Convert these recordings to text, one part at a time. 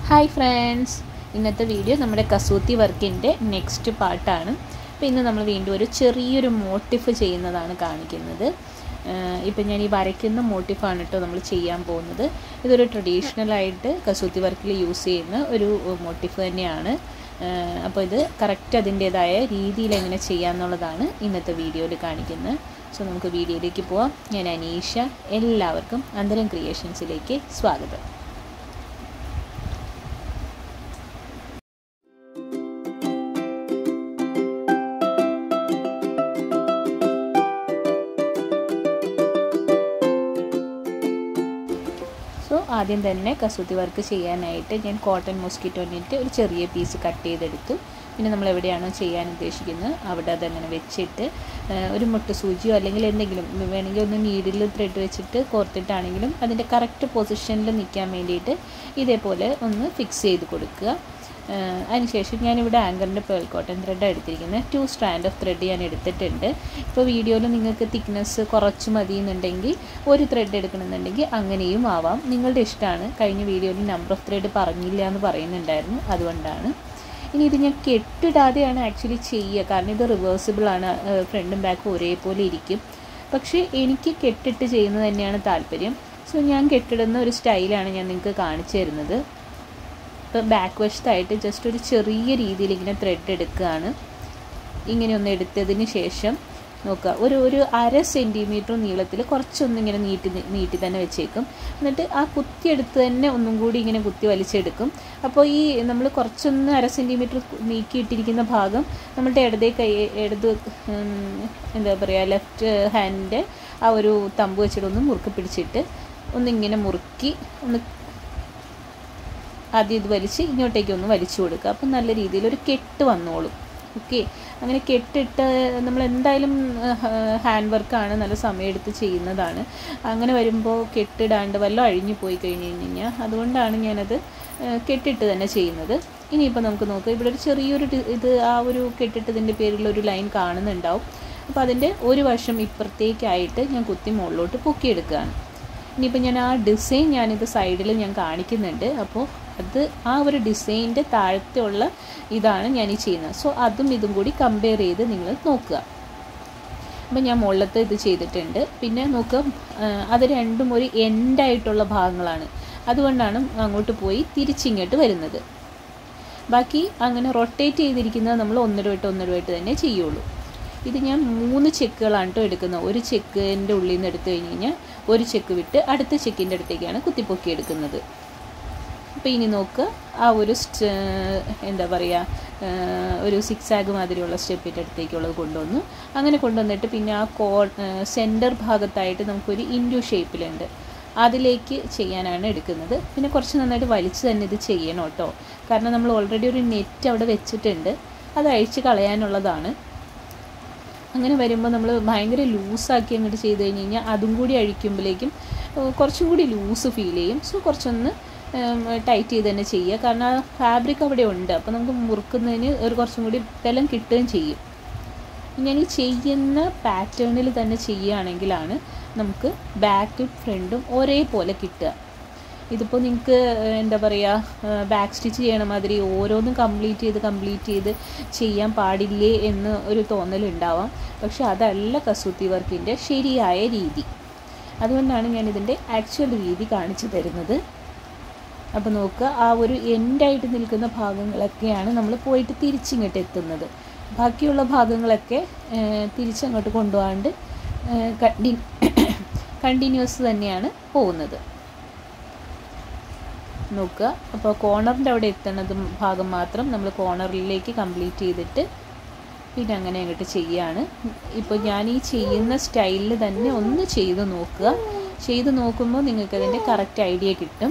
hi friends ഇന്നത്തെ video നമ്മുടെ കസൂത്തി വർക്കിൻ്റെ നെക്സ്റ്റ് പാർട്ടാണ് അപ്പോൾ ഇന്ന് നമ്മൾ വീണ്ടും ഒരു ചെറിയൊരു മോട്ടിഫ് ചെയ്യുന്നതാണ് കാണിക്കുന്നത് ഇപ്പം ഞാൻ ഈ വരയ്ക്കുന്ന മോട്ടിഫാണ് കേട്ടോ നമ്മൾ ചെയ്യാൻ പോകുന്നത് ഇതൊരു ട്രഡീഷണലായിട്ട് കസൂത്തി വർക്കിൽ യൂസ് ചെയ്യുന്ന ഒരു മോട്ടിഫ് തന്നെയാണ് അപ്പോൾ ഇത് കറക്റ്റ് അതിൻ്റേതായ രീതിയിൽ എങ്ങനെ ചെയ്യാമെന്നുള്ളതാണ് ഇന്നത്തെ വീഡിയോയിൽ കാണിക്കുന്നത് സോ നമുക്ക് വീഡിയോയിലേക്ക് പോവാം ഞാൻ അനീഷ എല്ലാവർക്കും അന്തരം ക്രിയേഷൻസിലേക്ക് സ്വാഗതം സോ ആദ്യം തന്നെ കസൂത്തി വർക്ക് ചെയ്യാനായിട്ട് ഞാൻ കോട്ടൺ മോസ്കിറ്റോ നെറ്റ് ഒരു ചെറിയ പീസ് കട്ട് ചെയ്തെടുത്തു പിന്നെ നമ്മൾ എവിടെയാണോ ചെയ്യാൻ ഉദ്ദേശിക്കുന്നത് അവിടെ അതങ്ങനെ വെച്ചിട്ട് ഒരു മുട്ട സൂചിയോ അല്ലെങ്കിൽ എന്തെങ്കിലും വേണമെങ്കിൽ ഒന്ന് നീഡിൽ ത്രെഡ് വെച്ചിട്ട് കോർത്തിട്ടാണെങ്കിലും അതിൻ്റെ കറക്റ്റ് പൊസിഷനിൽ നിൽക്കാൻ വേണ്ടിയിട്ട് ഇതേപോലെ ഒന്ന് ഫിക്സ് ചെയ്ത് കൊടുക്കുക അതിനുശേഷം ഞാനിവിടെ ആങ്കറിൻ്റെ പേൾ കോട്ടൺ ത്രെഡാണ് എടുത്തിരിക്കുന്നത് ടു സ്ട്രാൻഡ് ഓഫ് ത്രെഡ് ഞാൻ എടുത്തിട്ടുണ്ട് ഇപ്പോൾ വീഡിയോയിൽ നിങ്ങൾക്ക് തിക്നെസ് കുറച്ച് മതി എന്നുണ്ടെങ്കിൽ ഒരു ത്രെഡ് എടുക്കണമെന്നുണ്ടെങ്കിൽ അങ്ങനെയും ആവാം നിങ്ങളുടെ ഇഷ്ടമാണ് കഴിഞ്ഞ വീഡിയോയിൽ നമ്പർ ഓഫ് ത്രെഡ് പറഞ്ഞില്ല എന്ന് പറയുന്നുണ്ടായിരുന്നു അതുകൊണ്ടാണ് ഇനി ഇത് ഞാൻ കെട്ടിടാതെയാണ് ആക്ച്വലി ചെയ്യുക കാരണം ഇത് റിവേഴ്സിബിൾ ആണ് ഫ്രണ്ടും ബാക്കും ഒരേപോലെ ഇരിക്കും പക്ഷേ എനിക്ക് കെട്ടിട്ട് ചെയ്യുന്നത് തന്നെയാണ് താല്പര്യം സോ ഞാൻ കെട്ടിടുന്ന ഒരു സ്റ്റൈലാണ് ഞാൻ നിങ്ങൾക്ക് കാണിച്ചു തരുന്നത് ഇപ്പോൾ ബാക്ക് വശത്തായിട്ട് ജസ്റ്റ് ഒരു ചെറിയ രീതിയിൽ ഇങ്ങനെ ത്രെഡ് എടുക്കുകയാണ് ഇങ്ങനെ ഒന്ന് എടുത്തതിന് ശേഷം നോക്കുക ഒരു ഒരു അര സെൻറ്റിമീറ്റർ നീളത്തിൽ കുറച്ചൊന്നും ഇങ്ങനെ നീട്ടി നീട്ടി തന്നെ വെച്ചേക്കും എന്നിട്ട് ആ കുത്തിയെടുത്ത് തന്നെ ഒന്നും കൂടി ഇങ്ങനെ കുത്തി വലിച്ചെടുക്കും അപ്പോൾ ഈ നമ്മൾ കുറച്ചൊന്ന് അര സെൻറ്റിമീറ്റർ നീക്കിയിട്ടിരിക്കുന്ന ഭാഗം നമ്മളുടെ ഇടതേ കൈ ഇടത് എന്താ പറയുക ലെഫ്റ്റ് ഹാൻഡിൻ്റെ ആ ഒരു തമ്പ് വെച്ചിട്ട് ഒന്ന് മുറുക്കി പിടിച്ചിട്ട് ഒന്നിങ്ങനെ മുറുക്കി ഒന്ന് ആദ്യം ഇത് വലിച്ച് ഇങ്ങോട്ടേക്ക് ഒന്ന് വലിച്ചു കൊടുക്കുക അപ്പം നല്ല രീതിയിൽ ഒരു കെട്ട് വന്നോളും ഓക്കെ അങ്ങനെ കെട്ടിട്ട് നമ്മൾ എന്തായാലും ഹാൻഡ് വർക്കാണ് നല്ല സമയമെടുത്ത് ചെയ്യുന്നതാണ് അങ്ങനെ വരുമ്പോൾ കെട്ടിടാണ്ട് വല്ലതും അഴിഞ്ഞു പോയി കഴിഞ്ഞ് കഴിഞ്ഞാൽ അതുകൊണ്ടാണ് ഞാനത് കെട്ടിട്ട് തന്നെ ചെയ്യുന്നത് ഇനിയിപ്പോൾ നമുക്ക് നോക്കാം ഇവിടെ ഒരു ചെറിയൊരു ഇത് ആ ഒരു കെട്ടിട്ടതിൻ്റെ പേരിൽ ഒരു ലൈൻ കാണുന്നുണ്ടാവും അപ്പോൾ അതിൻ്റെ ഒരു വശം ഇപ്പുറത്തേക്കായിട്ട് ഞാൻ കുത്തി മുകളിലോട്ട് പൊക്കിയെടുക്കുകയാണ് ഇനിയിപ്പോൾ ഞാൻ ആ ഡിസൈൻ ഞാനിത് സൈഡിൽ ഞാൻ കാണിക്കുന്നുണ്ട് അപ്പോൾ അത് ആ ഒരു ഡിസൈനിൻ്റെ താഴത്തുള്ള ഇതാണ് ഞാൻ ഈ ചെയ്യുന്നത് സോ അതും ഇതും കൂടി കമ്പയർ ചെയ്ത് നിങ്ങൾ നോക്കുക അപ്പം ഞാൻ മുകളിലത്തെ ഇത് ചെയ്തിട്ടുണ്ട് പിന്നെ നോക്കുക അത് രണ്ടും ഒരു എൻഡായിട്ടുള്ള ഭാഗങ്ങളാണ് അതുകൊണ്ടാണ് അങ്ങോട്ട് പോയി തിരിച്ചിങ്ങോട്ട് വരുന്നത് ബാക്കി അങ്ങനെ റൊട്ടേറ്റ് ചെയ്തിരിക്കുന്നത് നമ്മൾ ഒന്നര വട്ട് ഒന്നര വട്ട് തന്നെ ചെയ്യുള്ളൂ ഇത് ഞാൻ മൂന്ന് ചെക്കുകളാണ് കേട്ടോ എടുക്കുന്നത് ഒരു ചെക്കിൻ്റെ ഉള്ളിൽ നിന്ന് എടുത്തു കഴിഞ്ഞ് കഴിഞ്ഞാൽ ഒരു ചെക്ക് വിട്ട് അടുത്ത ചെക്കിൻ്റെ അടുത്തേക്കാണ് കുത്തിപ്പൊക്കി എടുക്കുന്നത് അപ്പോൾ ഇനി നോക്കുക ആ ഒരു എന്താ പറയുക ഒരു സിക്സ് ആഗ് മാതിരിയുള്ള സ്റ്റെപ്പിൻ്റെ അടുത്തേക്കുള്ളത് കൊണ്ടുവന്നു അങ്ങനെ കൊണ്ടുവന്നിട്ട് പിന്നെ ആ കോ സെൻറ്റർ ഭാഗത്തായിട്ട് നമുക്കൊരു ഇൻഡു ഷേപ്പിലുണ്ട് അതിലേക്ക് ചെയ്യാനാണ് എടുക്കുന്നത് പിന്നെ കുറച്ച് നന്നായിട്ട് വലിച്ച് തന്നെ ഇത് ചെയ്യണം കേട്ടോ കാരണം നമ്മൾ ഓൾറെഡി ഒരു നെറ്റ് അവിടെ വെച്ചിട്ടുണ്ട് അത് അഴിച്ച് കളയാനുള്ളതാണ് അങ്ങനെ വരുമ്പോൾ നമ്മൾ ഭയങ്കര ലൂസാക്കി അങ്ങോട്ട് ചെയ്ത് കഴിഞ്ഞ് കഴിഞ്ഞാൽ അതും കൂടി അഴിക്കുമ്പോഴേക്കും കുറച്ചും കൂടി ലൂസ് ഫീൽ ചെയ്യും സോ കുറച്ചൊന്ന് ടൈറ്റ് ചെയ്ത് തന്നെ ചെയ്യുക കാരണം ആ ഫാബ്രിക് അവിടെ ഉണ്ട് അപ്പോൾ നമുക്ക് മുറുക്കുന്നതിന് ഒരു കുറച്ചും കൂടി ബലം കിട്ടുകയും ചെയ്യും ഞാൻ ഈ ചെയ്യുന്ന പാറ്റേണിൽ തന്നെ ചെയ്യുകയാണെങ്കിലാണ് നമുക്ക് ബാക്കും ഫ്രണ്ടും ഒരേപോലെ കിട്ടുക ഇതിപ്പോൾ നിങ്ങൾക്ക് എന്താ പറയുക ബാക്ക് സ്റ്റിച്ച് ചെയ്യണ മാതിരി ഓരോന്നും കംപ്ലീറ്റ് ചെയ്ത് കംപ്ലീറ്റ് ചെയ്ത് ചെയ്യാൻ പാടില്ലേ എന്ന് ഒരു തോന്നലുണ്ടാവാം പക്ഷെ അതല്ല കസൂത്തി വർക്കിൻ്റെ ശരിയായ രീതി അതുകൊണ്ടാണ് ഞാൻ ഇതിൻ്റെ ആക്ച്വൽ രീതി കാണിച്ചു തരുന്നത് അപ്പോൾ നോക്കുക ആ ഒരു എൻഡായിട്ട് നിൽക്കുന്ന ഭാഗങ്ങളൊക്കെയാണ് നമ്മൾ പോയിട്ട് തിരിച്ചിങ്ങോട്ട് എത്തുന്നത് ബാക്കിയുള്ള ഭാഗങ്ങളൊക്കെ തിരിച്ചങ്ങോട്ട് കൊണ്ടുപോകാണ്ട് കണ്ടി കണ്ടിന്യൂസ് തന്നെയാണ് പോകുന്നത് നോക്കുക അപ്പോൾ കോർണറിൻ്റെ അവിടെ എത്തുന്നത് ഭാഗം മാത്രം നമ്മൾ കോർണറിലേക്ക് കംപ്ലീറ്റ് ചെയ്തിട്ട് പിന്നെ അങ്ങനെ അങ്ങോട്ട് ചെയ്യുകയാണ് ഇപ്പോൾ ഞാൻ ഈ ചെയ്യുന്ന സ്റ്റൈലിൽ തന്നെ ഒന്ന് ചെയ്ത് നോക്കുക ചെയ്ത് നോക്കുമ്പോൾ നിങ്ങൾക്കതിൻ്റെ കറക്റ്റ് ഐഡിയ കിട്ടും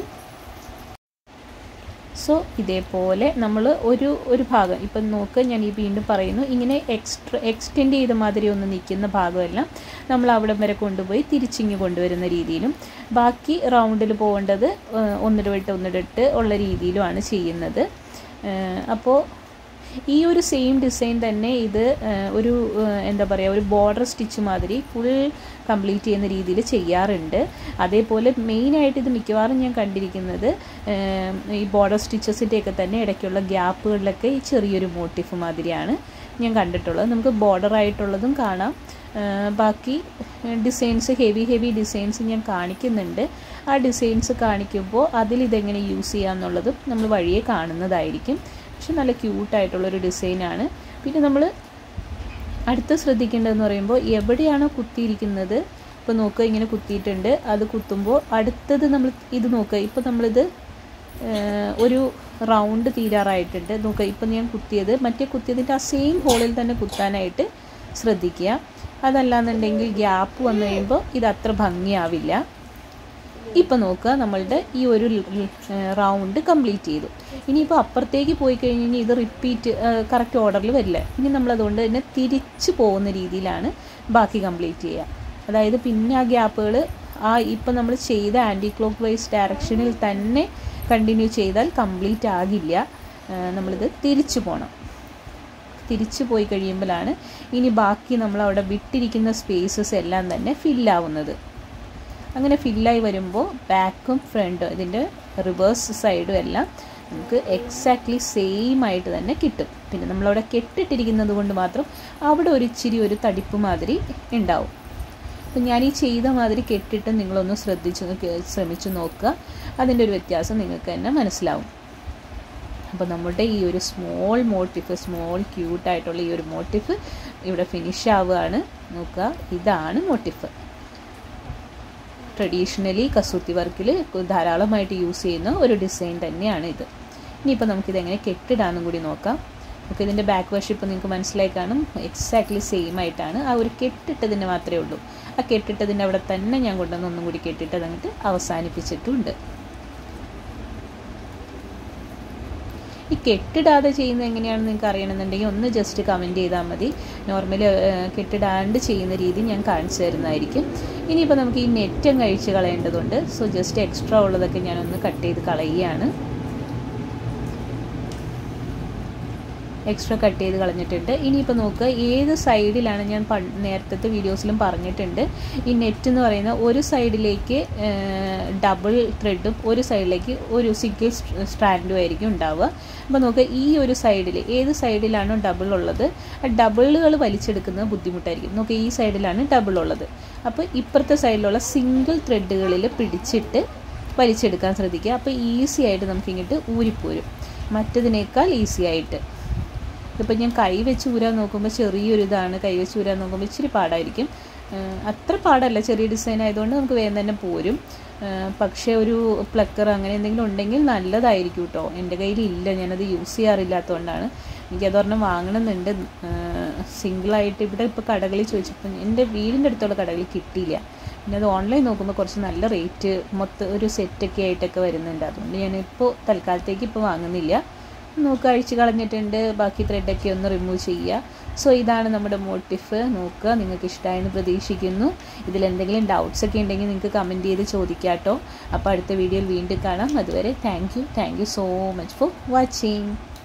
സോ ഇതേപോലെ നമ്മൾ ഒരു ഒരു ഭാഗം ഇപ്പം നോക്കുക ഞാൻ ഈ വീണ്ടും പറയുന്നു ഇങ്ങനെ എക്സ്ട്ര എക്സ്റ്റെൻഡ് ചെയ്ത മാതിരി ഒന്ന് നിൽക്കുന്ന ഭാഗമെല്ലാം നമ്മൾ അവിടെ വരെ കൊണ്ടുപോയി തിരിച്ചിങ്ങ് കൊണ്ടുവരുന്ന രീതിയിലും ബാക്കി റൗണ്ടിൽ പോകേണ്ടത് ഒന്നിടവിട്ട് ഒന്നിടവിട്ട് ഉള്ള രീതിയിലുമാണ് ചെയ്യുന്നത് അപ്പോൾ ഈ ഒരു സെയിം ഡിസൈൻ തന്നെ ഇത് ഒരു എന്താ പറയുക ഒരു ബോർഡർ സ്റ്റിച്ച് മാതിരി ഫുൾ കംപ്ലീറ്റ് ചെയ്യുന്ന രീതിയിൽ ചെയ്യാറുണ്ട് അതേപോലെ മെയിനായിട്ട് ഇത് മിക്കവാറും ഞാൻ കണ്ടിരിക്കുന്നത് ഈ ബോർഡർ സ്റ്റിച്ചസിൻ്റെയൊക്കെ തന്നെ ഇടയ്ക്കുള്ള ഗ്യാപ്പുകളിലൊക്കെ ഈ ചെറിയൊരു മോട്ടിഫ് മാതിരിയാണ് ഞാൻ കണ്ടിട്ടുള്ളത് നമുക്ക് ബോർഡർ ആയിട്ടുള്ളതും കാണാം ബാക്കി ഡിസൈൻസ് ഹെവി ഹെവി ഡിസൈൻസ് ഞാൻ കാണിക്കുന്നുണ്ട് ആ ഡിസൈൻസ് കാണിക്കുമ്പോൾ അതിലിതെങ്ങനെ യൂസ് ചെയ്യാമെന്നുള്ളതും നമ്മൾ വഴിയെ കാണുന്നതായിരിക്കും പക്ഷെ നല്ല ക്യൂട്ടായിട്ടുള്ളൊരു ഡിസൈനാണ് പിന്നെ നമ്മൾ അടുത്ത് ശ്രദ്ധിക്കേണ്ടതെന്ന് പറയുമ്പോൾ എവിടെയാണോ കുത്തിയിരിക്കുന്നത് ഇപ്പോൾ നോക്കുക ഇങ്ങനെ കുത്തിയിട്ടുണ്ട് അത് കുത്തുമ്പോൾ അടുത്തത് നമ്മൾ ഇത് നോക്കുക ഇപ്പോൾ നമ്മളിത് ഒരു റൗണ്ട് തീരാറായിട്ടുണ്ട് നോക്കുക ഇപ്പം ഞാൻ കുത്തിയത് മറ്റേ കുത്തിയതിൻ്റെ ആ സെയിം ഹോളിൽ തന്നെ കുത്താനായിട്ട് ശ്രദ്ധിക്കുക അതല്ലാന്നുണ്ടെങ്കിൽ ഗ്യാപ്പ് വന്നു കഴിയുമ്പോൾ ഇത് അത്ര ഭംഗിയാവില്ല ഇപ്പം നോക്കുക നമ്മളുടെ ഈ ഒരു റൗണ്ട് കംപ്ലീറ്റ് ചെയ്തു ഇനിയിപ്പോൾ അപ്പുറത്തേക്ക് പോയി കഴിഞ്ഞ് കഴിഞ്ഞാൽ ഇത് റിപ്പീറ്റ് കറക്റ്റ് ഓർഡറിൽ വരില്ല ഇനി നമ്മളതുകൊണ്ട് തന്നെ തിരിച്ചു പോകുന്ന രീതിയിലാണ് ബാക്കി കംപ്ലീറ്റ് ചെയ്യുക അതായത് പിന്നെ ആ ഗ്യാപ്പുകൾ ആ ഇപ്പം നമ്മൾ ചെയ്ത ആൻറ്റി ക്ലോക്ക് വൈസ് ഡയറക്ഷനിൽ തന്നെ കണ്ടിന്യൂ ചെയ്താൽ കംപ്ലീറ്റ് ആകില്ല നമ്മളിത് തിരിച്ചു പോകണം തിരിച്ചു പോയി കഴിയുമ്പോഴാണ് ഇനി ബാക്കി നമ്മൾ അവിടെ വിട്ടിരിക്കുന്ന സ്പേസസ് എല്ലാം തന്നെ ഫില്ലാവുന്നത് അങ്ങനെ ഫില്ലായി വരുമ്പോൾ ബാക്കും ഫ്രണ്ടും ഇതിൻ്റെ റിവേഴ്സ് സൈഡും എല്ലാം നമുക്ക് എക്സാക്ട്ലി സെയിം ആയിട്ട് തന്നെ കിട്ടും പിന്നെ നമ്മളവിടെ കെട്ടിട്ടിരിക്കുന്നത് കൊണ്ട് മാത്രം അവിടെ ഒരു ഇച്ചിരി ഒരു തടിപ്പ് മാതിരി ഉണ്ടാവും അപ്പം ഞാൻ ഈ ചെയ്ത മാതിരി കെട്ടിട്ട് നിങ്ങളൊന്ന് ശ്രദ്ധിച്ച് ശ്രമിച്ചു നോക്കുക അതിൻ്റെ ഒരു വ്യത്യാസം നിങ്ങൾക്ക് തന്നെ മനസ്സിലാവും അപ്പോൾ നമ്മുടെ ഈ ഒരു സ്മോൾ മോട്ടിഫ് സ്മോൾ ക്യൂട്ടായിട്ടുള്ള ഈ ഒരു മോട്ടിഫ് ഇവിടെ ഫിനിഷ് ആവുകയാണ് നോക്കുക ഇതാണ് മോട്ടിഫ് ട്രഡീഷണലി കസൂത്തി വർക്കിൽ ധാരാളമായിട്ട് യൂസ് ചെയ്യുന്ന ഒരു ഡിസൈൻ തന്നെയാണ് ഇത് ഇനിയിപ്പോൾ നമുക്കിത് എങ്ങനെ കെട്ടിടാനും കൂടി നോക്കാം നമുക്ക് ഇതിൻ്റെ ബാക്ക് വശം ഇപ്പോൾ നിങ്ങൾക്ക് മനസ്സിലായി കാണും എക്സാക്ട്ലി സെയിം ആയിട്ടാണ് ആ ഒരു കെട്ടിട്ടതിന് മാത്രമേ ഉള്ളൂ ആ കെട്ടിട്ടതിൻ്റെ അവിടെ തന്നെ ഞാൻ കൊണ്ടുവന്ന് ഒന്നും കൂടി കെട്ടിട്ട് അതങ്ങോട്ട് അവസാനിപ്പിച്ചിട്ടുണ്ട് ഈ കെട്ടിടാതെ ചെയ്യുന്നത് എങ്ങനെയാണെന്ന് നിങ്ങൾക്ക് അറിയണമെന്നുണ്ടെങ്കിൽ ഒന്ന് ജസ്റ്റ് കമൻറ്റ് ചെയ്താൽ മതി നോർമലി കെട്ടിടാണ്ട് ചെയ്യുന്ന രീതി ഞാൻ കാണിച്ചു തരുന്നതായിരിക്കും ഇനിയിപ്പോൾ നമുക്ക് ഈ നെറ്റും കഴിച്ച് കളയേണ്ടതുണ്ട് സോ ജസ്റ്റ് എക്സ്ട്രാ ഉള്ളതൊക്കെ ഞാനൊന്ന് കട്ട് ചെയ്ത് കളയുകയാണ് എക്സ്ട്രാ കട്ട് ചെയ്ത് കളഞ്ഞിട്ടുണ്ട് ഇനിയിപ്പോൾ നോക്കുക ഏത് സൈഡിലാണ് ഞാൻ നേരത്തെ വീഡിയോസിലും പറഞ്ഞിട്ടുണ്ട് ഈ നെറ്റ് എന്ന് പറയുന്ന ഒരു സൈഡിലേക്ക് ഡബിൾ ത്രെഡും ഒരു സൈഡിലേക്ക് ഒരു സിംഗിൾ സ്ട്രാൻഡും ആയിരിക്കും ഉണ്ടാവുക അപ്പോൾ നോക്കുക ഈ ഒരു സൈഡിൽ ഏത് സൈഡിലാണോ ഡബിൾ ഉള്ളത് ആ ഡബിളുകൾ വലിച്ചെടുക്കുന്നത് ബുദ്ധിമുട്ടായിരിക്കും നോക്കുക ഈ സൈഡിലാണ് ഡബിൾ ഉള്ളത് അപ്പോൾ ഇപ്പുറത്തെ സൈഡിലുള്ള സിംഗിൾ ത്രെഡുകളിൽ പിടിച്ചിട്ട് വലിച്ചെടുക്കാൻ ശ്രദ്ധിക്കുക അപ്പോൾ ഈസി ആയിട്ട് നമുക്ക് ഇങ്ങോട്ട് ഊരിപ്പോരും മറ്റതിനേക്കാൾ ഈസി ആയിട്ട് ഇതിപ്പോൾ ഞാൻ കൈ വെച്ച് ഊരാൻ നോക്കുമ്പോൾ ചെറിയൊരു ഇതാണ് കൈ വെച്ച് ഊരാൻ നോക്കുമ്പോൾ ഇച്ചിരി പാടായിരിക്കും അത്ര പാടല്ല ചെറിയ ഡിസൈൻ ആയതുകൊണ്ട് നമുക്ക് വേഗം തന്നെ പോരും പക്ഷേ ഒരു പ്ലക്കർ അങ്ങനെ എന്തെങ്കിലും ഉണ്ടെങ്കിൽ നല്ലതായിരിക്കും കേട്ടോ എൻ്റെ കയ്യിൽ ഇല്ല ഞാനത് യൂസ് ചെയ്യാറില്ലാത്തതുകൊണ്ടാണ് എനിക്കത് ഒരെണ്ണം വാങ്ങണമെന്നുണ്ട് സിംഗിളായിട്ട് ഇവിടെ ഇപ്പോൾ കടകളിൽ ചോദിച്ചപ്പോൾ എൻ്റെ വീടിൻ്റെ അടുത്തുള്ള കടകളിൽ കിട്ടിയില്ല പിന്നെ അത് ഓൺലൈൻ നോക്കുമ്പോൾ കുറച്ച് നല്ല റേറ്റ് മൊത്തം ഒരു സെറ്റൊക്കെ ആയിട്ടൊക്കെ വരുന്നുണ്ട് അതുകൊണ്ട് ഞാനിപ്പോൾ തൽക്കാലത്തേക്ക് ഇപ്പോൾ വാങ്ങുന്നില്ല നോക്കുക അഴിച്ച് കളഞ്ഞിട്ടുണ്ട് ബാക്കി ത്രെഡൊക്കെ ഒന്ന് റിമൂവ് ചെയ്യുക സോ ഇതാണ് നമ്മുടെ മോട്ടിഫ് നോക്കുക നിങ്ങൾക്ക് ഇഷ്ടമായെന്ന് പ്രതീക്ഷിക്കുന്നു ഇതിൽ എന്തെങ്കിലും ഡൗട്ട്സ് ഒക്കെ ഉണ്ടെങ്കിൽ നിങ്ങൾക്ക് കമൻറ്റ് ചെയ്ത് ചോദിക്കാം കേട്ടോ അപ്പോൾ അടുത്ത വീഡിയോയിൽ വീണ്ടും കാണാം അതുവരെ thank you thank you so much for watching